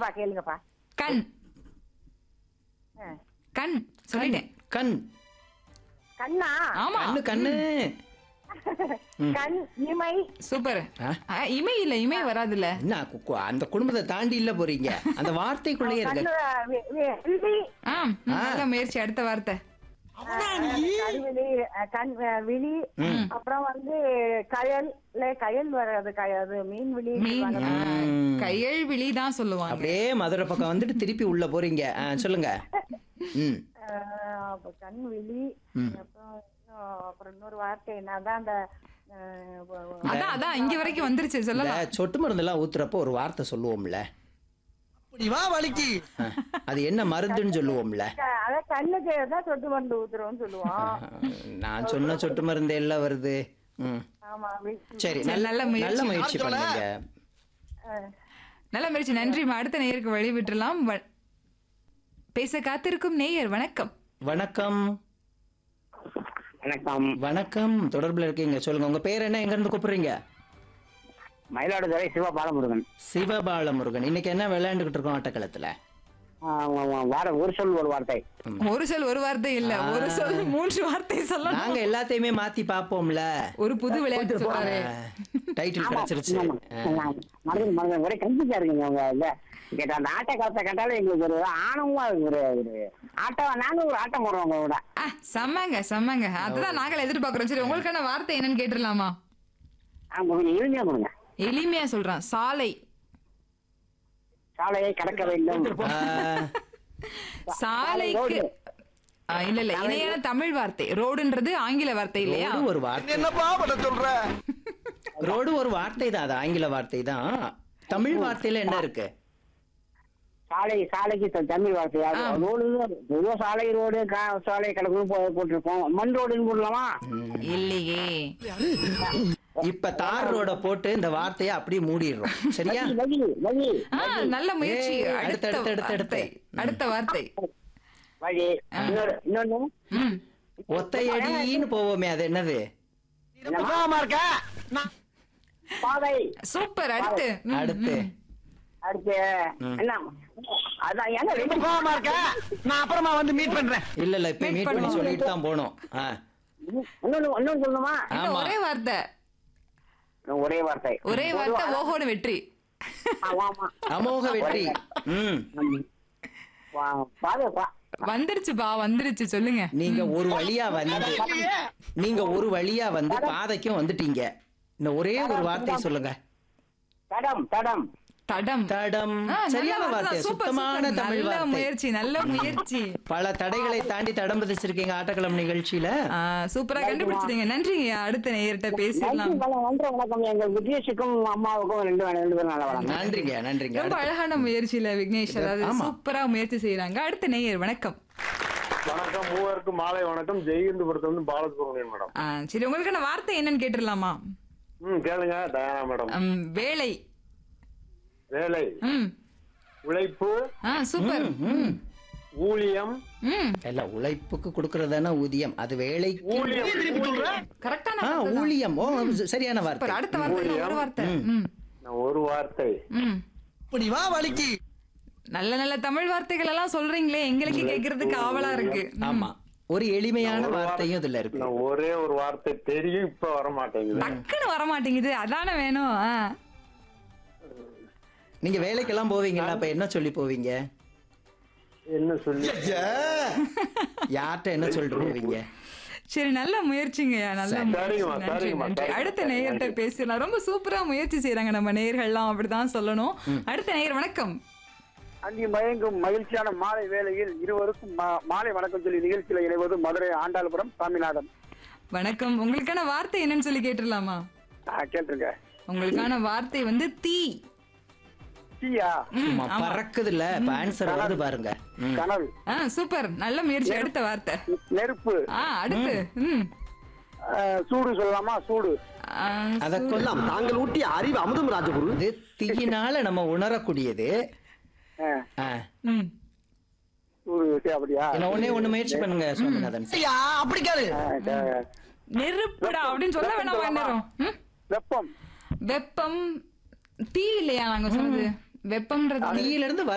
கேளுங்கப்பா கேளுங்கப்பா கண் ஆ. கண் சொல்லிட்டேன் கண் கண்ணா ஆமா கண்ணு கண்ணு கண் இமை சூப்பர் ஆ? ஆ, இமை இல்ல இமை வராதுல்ல என்ன கு- கு- அந்த குடும்பத்தை தாண்டி இல்ல போறீங்க அந்த வார்த்தைக்குள்ளேயே கண்ணு இருக்க வி- வி- விழி ஆ ம், நல்ல முயற்சி அடுத்த வார்த்தை கருவிழி அஹ், கண் அஹ், விழி அப்புறம் வந்து கயல் இல்ல கயல் வராது கயல் மீன் விழி மீன் சொல்லுவாங்க. ஆ, கையல் விழி தான் சொல்லுவாங்க அப்படியே மதுரை பக்கம் வந்துட்டு திருப்பி உள்ள போறீங்க ஆ, சொல்லுங்க ம் அஹ், அப்ப கண் விழி அப்புறம் இன்னும் அப்புறம் இன்னொரு வார்த்தை என்னதான் அந்த அஹ், வ- வ- அதான் அதான் இங்க வரைக்கும் வந்துருச்சு இந்த சொல்லலாம் சொட்டு மருந்தெல்லாம் ஊத்துறப்போ ஒரு வார்த்தை சொல்லுவோம்ல அப்படி வா வலிக்கு ஆ, அது என்ன மருந்துன்னு சொல்லுவோம்ல க- அதான் கண்ணுக்கு தான் சொட்டு மருந்து ஊத்துறோம்னு சொல்லுவோம் நான் சொன்ன சொட்டு மருந்து எல்லாம் வருது ம் ஆமா வி- சரி சரி, நல்ல நல்ல முயற்சி. நல்ல முயற்சி பண்ணுங்க அஹ், நல்ல முயற்சி நன்றிம்மா அடுத்த நேயருக்கு வழி விட்டுலாம் வ- பேச காத்திருக்கும் நேயர் வணக்கம் வணக்கம் வணக்கம் வணக்கம் தொடர்புல இருக்கீங்க சொல்லுங்க உங்க பேர் என்ன எங்க இருந்து கூப்பிடுறீங்க மயிலாடுதுறை சிவா பாலமுருகன் சிவபாலமுருகன் இன்னைக்கு என்ன விளையாண்டுகிட்டு இருக்கோம் ஆட்டக்களத்துல ஆ, வா- வார ஒரு சொல் ஒரு வார்த்தை ஒரு சொல் ஒரு வார்த்தை இல்ல ஒரு சொல் மூன்று வார்த்தை சொல்லணும் நாங்க எல்லாத்தையுமே மாத்தி பாப்போம்ல ஒரு புது விளையாட்டு சொல்றாரு டைட்டில் கிடைச்சிருச்சு ஆ. மறந்து மறந்து ஒரே கன்ஃபியூஸா இருக்குங்க அவங்க இல்ல கேட்டா அந்த ஆட்ட காலத்தை கேட்டாலும் எங்களுக்கு ஒரு ஆணவமா இருக்கு ஒரு ஒரு ஆட்டம் நானும் ஒரு ஆட்டம் போடுறோம் உங்க கூட ஆ, செம்மங்க செம்மங்க அதுதான் நாங்கள் எதிர்பார்க்கிறோம் சரி உங்களுக்கான வார்த்தை என்னன்னு கேட்டுடலாமா அவங்க கொஞ்சம் எளிமையா கொடுங்க எளிமையா சொல்றேன் சாலை சாலையை கடக்க வேண்டும் ஆ, சாலைக்கு ஆ, இல்ல இல்ல இணையான தமிழ் வார்த்தை ரோடுன்றது ஆங்கில வார்த்தை இல்லையா ரோடு ஒரு வார்த்தை என்னப்பா பண்ண சொல்ற ரோடு ஒரு வார்த்தை தான் அது ஆங்கில வார்த்தை தான் தமிழ் வார்த்தையில என்ன இருக்கு சாலை சாலைக்கு த- தமிழ் வார்த்தையா ஆ. ரோடு பொதுவா சாலை ரோடு கா- சாலை கடக்கணும் போ- போட்டிருக்கோம் மண் ரோடுன்னு போடலாமா இல்லையே இப்ப தார் ரோட போட்டு இந்த வார்த்தையை அப்படியே மூடிடுறோம் சரியா வழி வழி ஆ, நல்ல முயற்சி ஏய், அடுத்த அடுத்து, அடுத்து, அடுத்து, வார்த்தை. அடுத்த வார்த்தை வழி இன்னொரு இன்னொன்னு ம். ஒத்தையடின்னு போவோமே அது என்னது முகாமா இருக்க நான் பாதை சூப்பர் அடுத்து ம், அடுத்து ம். அடுத்து என்ன அதான் ஏங்க ரெண்டு முகாமா இருக்க நான் அப்புறமா வந்து மீட் பண்றேன் இல்ல இல்ல இப்ப Wait மீட் பண்ணி பண்ணுவோம். சொல்லிட்டு தான் போனோம் ஆ, இன்னொன்னு இன்னொன்னு சொல்லணுமா இல்ல, ஆமா ஒரே வார்த்தை ஒரே வார்த்தை ஒரே வார்த்தை ஓஹோன்னு வெற்றி ஆமா, ஆமா. அமோக வெற்றி ம் ம். வா- பாதை பா- வந்துருச்சுப்பா வந்துருச்சு சொல்லுங்க நீங்க ஒரு வழியா வந்து நீங்க ஒரு வழியா வந்து பாதைக்கும் வந்துட்டீங்க இந்த ஒரே ஒரு வார்த்தையை சொல்லுங்க தடம் தடம் தடம் தடம் ஆ, நல்ல சரியான வார்த்தை வார்த்தை தான். சூப்பர், சுத்தமான சூப்பர். தமிழ் நல்ல வார்த்தை முயற்சி நல்ல முயற்சி பல தடைகளை தாண்டி தடம் பதிச்சிருக்கீங்க ஆட்டக்களம் நிகழ்ச்சியில ஆ, சூப்பரா கண்டுபிடிச்சிட்டீங்க நன்றிங்க அடுத்த நேயர்கிட்ட நன்றி பேசிடலாம் வணக்கம், நன்றி வணக்கம் எங்க விக்னேஷுக்கும் அம்மாவுக்கும் ரெண்டு ரெண்டு பேரும் நல்லா வளங்க நன்றிங்க நன்றிங்க ரொம்ப அழகான முயற்சியில விக்னேஷ் அதாவது ஆமா. சூப்பரா முயற்சி செய்யறாங்க அடுத்த நேயர் வணக்கம் வணக்கம் மூவருக்கும் மாலை வணக்கம் ஜெயகிந்தபுரத்துல இருந்து பாலசுப்ரமணியன் மேடம் ஆ, சரி உங்களுக்கான வார்த்தை என்னன்னு கேட்டுடலாமா ம் கேளுங்க டயானா மேடம் ம், வேலை வேலை ம் உழைப்பு ஆ சூப்பர் ம் ஊழியம் ம் இல்ல உழைப்புக்கு கொடுக்கறதான ஊதியம் அது வேலைக்கு ஊழியம் கரெக்டான ஆ வார்த்தை தான். ஊழியம் ஓ சரியான சூப்பர் வார்த்தை அடுத்த வார்த்தை இல்ல, ஒரு வார்த்தை ம் நான் ஒரு வார்த்தை ம் அப்படி வா வலிக்கு நல்ல நல்ல தமிழ் வார்த்தைகள் எல்லாம் சொல்றீங்களே எங்களுக்கு கேக்குறதுக்கு ஆவலா இருக்கு ம். ஆமா ஒரு எளிமையான வார்த்தையும் இதுல இருக்கு நான் ஒரே ஒரு வார்த்தை தெரியும் இப்ப வர மாட்டேங்குது டக்குன்னு வர மாட்டேங்குது அதானே வேணும் ஆ. நீங்க வேலைக்கெல்லாம் போவீங்களா அப்ப என்ன சொல்லி போவீங்க என்ன சொல்லி யார்கிட்ட என்ன சொல்லிட்டு போவீங்க சரி நல்ல முயற்சிங்கய்யா நல்ல முயற்சி சரிங்கம்மா, நன்றி சரிங்கம்மா, நன்றி சரிங்கம்மா, அடுத்த நேயர்கிட்ட நன்றி. பேசலாம் ரொம்ப சூப்பரா முயற்சி செய்யறாங்க நம்ம நேயர்கள்லாம் அப்படிதான் சொல்லணும் அடுத்த நேயர் வணக்கம் அங்கே மயங்கும் மகிழ்ச்சியான மாலை வேளையில் இருவருக்கும் மா- மாலை வணக்கம் சொல்லி நிகழ்ச்சியில் இணைவது மதுரை ஆண்டாள்புரம் சாமிநாதன் வணக்கம் உங்களுக்கான வார்த்தை என்னன்னு சொல்லி கேட்டுடலாமா ஆ, கேட்டிருங்க உங்களுக்கான வார்த்தை வந்து தீ தீயா சும்மா பறக்குது இல்ல இப்ப ஆன்சர் வருது பாருங்க ம். கனல் ஆ சூப்பர் நல்ல முயற்சி அடுத்த வார்த்தை நெருப்பு ஆ அடுத்து ம் ஆ, சூடு சொல்லலாமா சூடு ஆ, அத கொல்லாம் நாங்கள் ஊட்டிய அறிவு அமுதம் ராஜகுரு இது தீயினால நம்ம உணரக்கூடியது ஆ, ஆ. ம் சூடு சரி, அப்படியா என்ன ஒண்ணே ஒண்ணு முயற்சி பண்ணுங்க சுவாமிநாதன் ஐயா அப்படி கேளு ஆ, க- நெருப்புடா அப்படின்னு சொல்ல வேணாமா நேரம் ம்? வெப்பம் வெப்பம் தீ இல்லையா நாங்க சொன்னது வெப்பம்ன்றது தீயில இருந்து